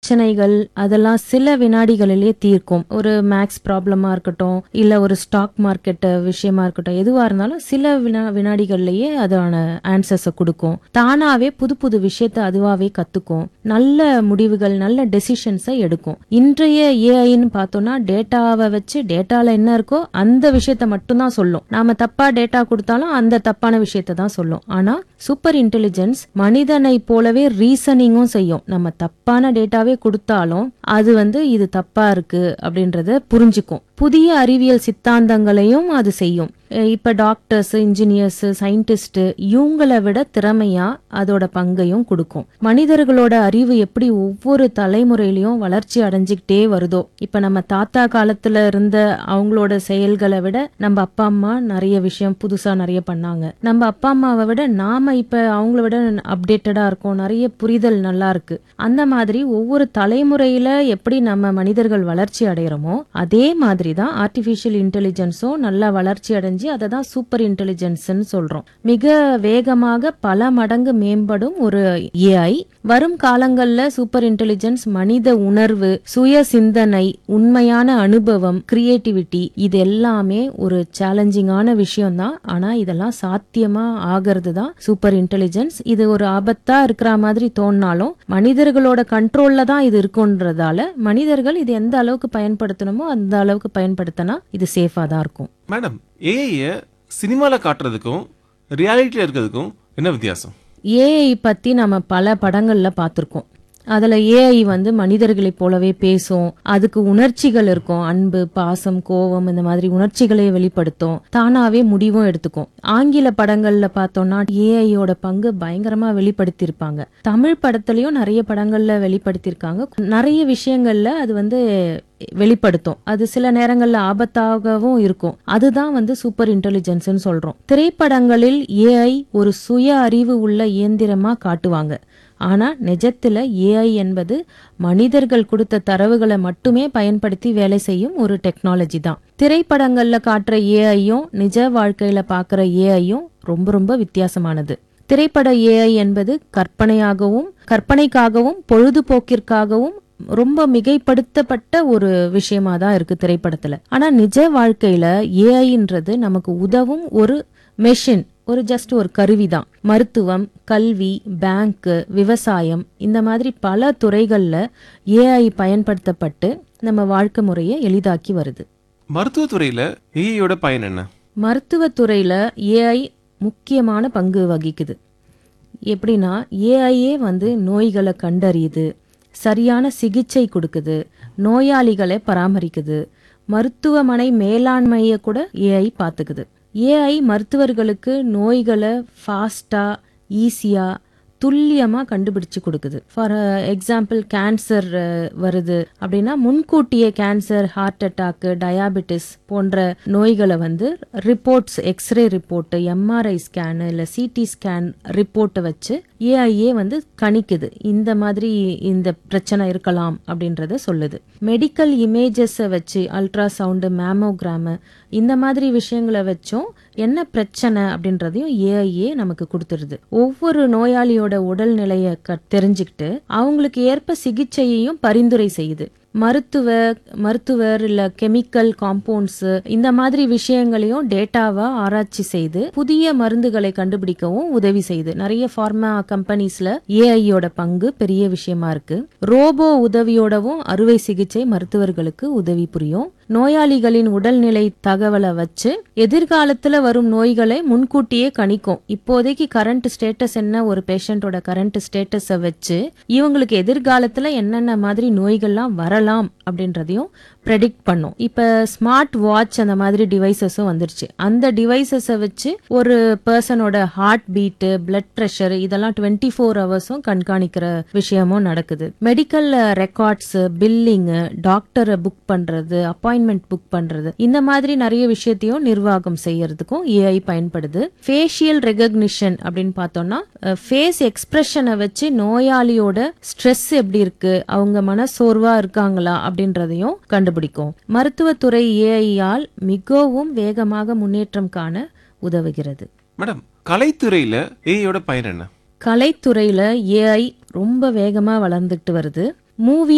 பிரச்சனைகள் அதெல்லாம் சில வினாடிகளிலே தீர்க்கும் ஒரு மேக்ஸ் ப்ராப்ளமா இருக்கட்டும் இல்ல ஒரு ஸ்டாக் மார்க்கெட் விஷயமா இருக்கட்டும் எதுவா இருந்தாலும் சில வினா வினாடிகள்லயே அதோட ஆன்சர்ஸை கொடுக்கும் தானாவே புது புது விஷயத்த அதுவாவே கத்துக்கும் நல்ல முடிவுகள் நல்ல டெசிஷன்ஸை எடுக்கும் இன்றைய ஏஐன்னு பார்த்தோம்னா டேட்டாவை வச்சு டேட்டால என்ன இருக்கோ அந்த விஷயத்த மட்டும்தான் சொல்லும் நாம தப்பா டேட்டா கொடுத்தாலும் அந்த தப்பான விஷயத்த தான் சொல்லும் ஆனா சூப்பர் இன்டெலிஜென்ஸ் மனிதனை போலவே ரீசனிங்கும் செய்யும் நம்ம தப்பான டேட்டாவே கொடுத்தாலும் அது வந்து இது தப்பா இருக்கு அப்படின்றத புரிஞ்சுக்கும் புதிய அறிவியல் சித்தாந்தங்களையும் அது செய்யும் அஹ் இப்ப டாக்டர்ஸ் இன்ஜினியர்ஸ் சயின்டிஸ்ட் இவங்கள விட திறமையா அதோட பங்கையும் கொடுக்கும் மனிதர்களோட அறிவு எப்படி ஒவ்வொரு தலைமுறையிலயும் வளர்ச்சி அடைஞ்சுக்கிட்டே வருதோ இப்ப நம்ம தாத்தா காலத்துல இருந்த அவங்களோட செயல்களை விட நம்ம அப்பா அம்மா நிறைய விஷயம் புதுசா நிறைய பண்ணாங்க நம்ம அப்பா அம்மாவை விட நாம இப்ப அவங்கள விட அப்டேட்டடா இருக்கோம் நிறைய புரிதல் நல்லா இருக்கு அந்த மாதிரி ஒவ்வொரு தலைமுறையில எப்படி நம்ம மனிதர்கள் வளர்ச்சி அடைகிறோமோ அதே மாதிரி தான் ஆர்டிஃபிஷியல் இன்டெலிஜென்ஸும் நல்லா வளர்ச்சி அடைஞ்சு அதை தான் சூப்பர் இன்டெலிஜென்ஸ்னு சொல்றோம் மிக வேகமாக பல மடங்கு மேம்படும் ஒரு ஏஐ வரும் காலங்கள்ல சூப்பர் இன்டெலிஜென்ஸ் மனித உணர்வு சுய சிந்தனை உண்மையான அனுபவம் கிரியேட்டிவிட்டி இது எல்லாமே ஒரு சேலஞ்சிங்கான விஷயம் தான் ஆனா இதெல்லாம் சாத்தியமா ஆகிறது தான் சூப்பர் இன்டெலிஜென்ஸ் இது ஒரு ஆபத்தா இருக்கிற மாதிரி தோணினாலும் மனிதர்களோட கண்ட்ரோல்ல தான் இது இருக்குன்றதால மனிதர்கள் இது எந்த அளவுக்கு பயன்படுத்தணுமோ அந்த அளவுக்கு பயன்படுத்தினா இது சேஃபா தான் இருக்கும் மேடம் ஏஐ சினிமால காட்டுறதுக்கும் ரியாலிட்டியில இருக்கிறதுக்கும் என்ன வித்தியாசம் ஏஐ பத்தி நம்ம பல படங்கள்ல பார்த்திருக்கோம் அதுல ஏஐ வந்து மனிதர்களைப் போலவே பேசும் அதுக்கு உணர்ச்சிகள் இருக்கும் அன்பு பாசம் கோபம் இந்த மாதிரி உணர்ச்சிகளை வெளிப்படுத்தும் தானாவே முடிவும் எடுத்துக்கும் ஆங்கில படங்கள்ல பார்த்தோம்னா ஏஐயோட பங்கு பயங்கரமா வெளிப்படுத்தியிருப்பாங்க தமிழ் படத்துலயும் நிறைய படங்கள்ல வெளிப்படுத்தியிருக்காங்க நிறைய விஷயங்கள்ல அது வந்து வெளிப்படுத்தும் அது சில நேரங்கள்ல ஆபத்தாகவும் இருக்கும் அதுதான் வந்து சூப்பர் இன்டெலிஜென்ஸ்னு சொல்றோம் திரைப்படங்களில் ஏஐ ஒரு சுய அறிவு உள்ள இயந்திரமா காட்டுவாங்க ஆனா நிஜத்துல ஏஐ என்பது மனிதர்கள் கொடுத்த தரவுகளை மட்டுமே பயன்படுத்தி வேலை செய்யும் ஒரு டெக்னாலஜி தான் திரைப்படங்கள்ல காட்டுற ஏஐயும் நிஜ வாழ்க்கையில பார்க்குற ஏஐயும் ரொம்ப ரொம்ப வித்தியாசமானது திரைப்பட ஏஐ என்பது கற்பனையாகவும் கற்பனைக்காகவும் பொழுதுபோக்கிற்காகவும் ரொம்ப மிகைப்படுத்தப்பட்ட ஒரு விஷயமா தான் இருக்கு திரைப்படத்துல ஆனா நிஜ வாழ்க்கையில ஏஐன்றது நமக்கு உதவும் ஒரு மெஷின் ஒரு ஜஸ்ட் ஒரு கருவி தான் மருத்துவம் கல்வி பேங்க் விவசாயம் இந்த மாதிரி பல துறைகள்ல ஏஐ பயன்படுத்தப்பட்டு நம்ம வாழ்க்கை முறையை எளிதாக்கி வருது மருத்துவத்துறையில ஏஐயோட பயன் என்ன மருத்துவத்துறையில ஏஐ முக்கியமான பங்கு வகிக்குது எப்படின்னா ஏஐயே வந்து நோய்களை கண்டறியுது சரியான சிகிச்சை கொடுக்குது நோயாளிகளை பராமரிக்குது மருத்துவமனை மேலாண்மையை கூட ஏஐ பார்த்துக்குது ஏஐ மருத்துவர்களுக்கு நோய்களை ஃபாஸ்டா ஈஸியா துல்லியமா கண்டுபிடிச்சு கொடுக்குது ஃபார் எக்ஸாம்பிள் கேன்சர் வருது அப்படின்னா முன்கூட்டியே கேன்சர் ஹார்ட் அட்டாக் டயாபெட்டிஸ் போன்ற நோய்களை வந்து reports x-ray report MRI scan இல்லை சிடி ஸ்கேன் ரிப்போர்ட்டை வச்சு ஏஐஏ வந்து கணிக்குது இந்த மாதிரி இந்த பிரச்சனை இருக்கலாம் அப்படின்றத சொல்லுது மெடிக்கல் இமேஜஸை வச்சு அல்ட்ராசவுண்டு மேமோகிராமு இந்த மாதிரி விஷயங்களை வச்சும் என்ன பிரச்சனை அப்படின்றதையும் ஏஐஏ நமக்கு கொடுத்துருது ஒவ்வொரு நோயாளியோட உடல்நிலையை க- தெரிஞ்சுக்கிட்டு அவங்களுக்கு ஏற்ப சிகிச்சையையும் பரிந்துரை செய்யுது மருத்துவ மருத்துவர் இல்ல கெமிக்கல் காம்பவுண்ட்ஸ் இந்த மாதிரி விஷயங்களையும் டேட்டாவா ஆராய்ச்சி செய்து புதிய மருந்துகளை கண்டுபிடிக்கவும் உதவி செய்யுது நிறைய ஃபார்மா கம்பெனிஸ்ல ஏஐயோட பங்கு பெரிய விஷயமா இருக்கு ரோபோ உதவியோடவும் அறுவை சிகிச்சை மருத்துவர்களுக்கு உதவி புரியும் நோயாளிகளின் உடல்நிலை தகவலை வச்சு எதிர்காலத்துல வரும் நோய்களை முன்கூட்டியே கணிக்கும் இப்போதைக்கு கரண்ட் ஸ்டேட்டஸ் என்ன ஒரு பேஷண்டோட கரண்ட் ஸ்டேட்டஸை வச்சு இவங்களுக்கு எதிர்காலத்துல என்னென்ன மாதிரி நோய்கள்லாம் வரலாம் அப்படின்றதையும் ப்ரெடிக்ட் பண்ணும் இப்ப ஸ்மார்ட் வாட்ச் அந்த மாதிரி டிவைசஸும் வந்துருச்சு அந்த டிவைசஸை வச்சு ஒரு பர்சனோட ஹார்ட் பீட்டு பிளட் ப்ரெஷர் இதெல்லாம் டுவெண்ட்டி ஃபோர் ஹவர்ஸும் கண்காணிக்கிற விஷயமும் நடக்குது மெடிக்கல் ரெக்கார்ட்ஸ் பில்லிங்கு டாக்டரை புக் பண்றது அப்பாயின்மெண்ட் புக் பண்றது இந்த மாதிரி நிறைய விஷயத்தையும் நிர்வாகம் செய்யறதுக்கும் ஏஐ பயன்படுது ஃபேஷியல் ரெகக்னிஷன் அப்படின்னு பார்த்தோம்னா ஃபேஸ் எக்ஸ்பிரஷனை வச்சு நோயாளியோட ஸ்ட்ரெஸ் எப்படி இருக்கு அவங்க மனசோர்வா இருக்காங்களா அப்படின்றதையும் கண்டுபிடிக்கும் மருத்துவத்துறை ஏஐயால் மிகவும் வேகமாக முன்னேற்றம் காண உதவுகிறது மேடம் கலைத்துறையில ஏஐயோட பயன் என்ன கலைத்துறையில ஏஐ ரொம்ப வேகமா வளர்ந்துட்டு வருது மூவி